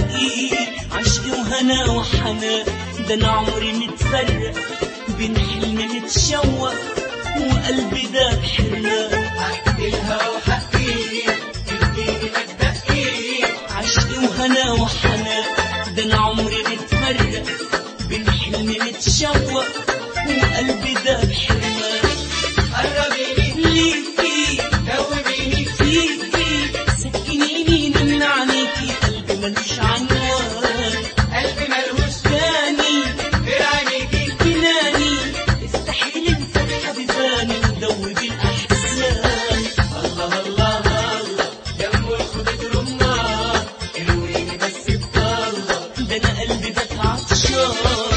دقيق عشق وهنا وحنان ده انا عمري متفرق بين حلم متشوق وقلبي ده بحرمان حق الهوى وحقي تديني ما تدقيق عشق وهنا وحنان ده انا عمري متفرق بين حلم متشوق وقلبي ده بحرمان قربيني ليكي دوبيني فيكي سكنيني من عينيكي قلبي ملوش عنوان قلبي ملهوش تاني غير عينيكي جناني استحيل الفتحة بباني ودوبي الأحزان الله الله الله دم الخدود رمان ارويني بس بطلة ده أنا قلبي بات عطشان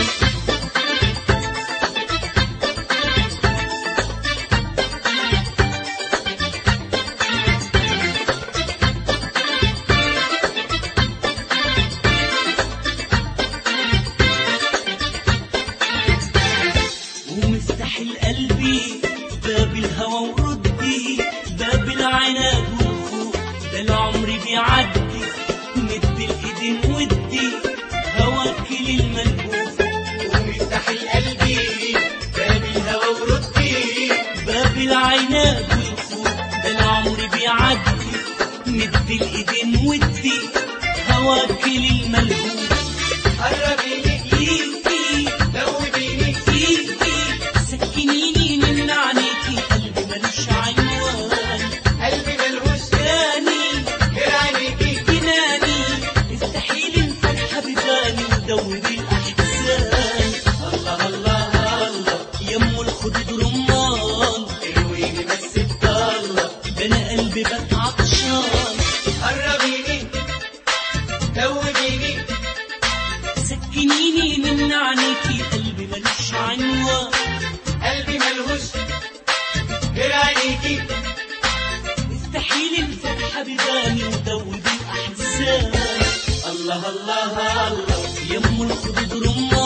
ومفتاح قلبي باب الهوى وردي باب العناد والخوف ده العمر بيعدي مد الايدين ودي هواك للملهوف ومفتاح قلبي باب الهوى وردي باب العناد والخوف ده العمر بيعدي مد الايدين ودي هواك للملهوف قربيني ليكي دوبيني فيكي سكنيني من عينيكي قلبي ملوش عنوان قلبي ملهوش تاني غير عينيكي جناني استحيل الفرحة بباني ودوري الأحزان الله الله الله يم الخدود رمان ارويني بس بطلة ده أنا قلبي بات عطشان قربيني دوبيني سكنيني من عينيكي قلبي ملوش عنوان قلبي ملهوش غير عينيكي استحيل الفرحة بباني ودوري الأحزان الله الله الله يم الخدود رمان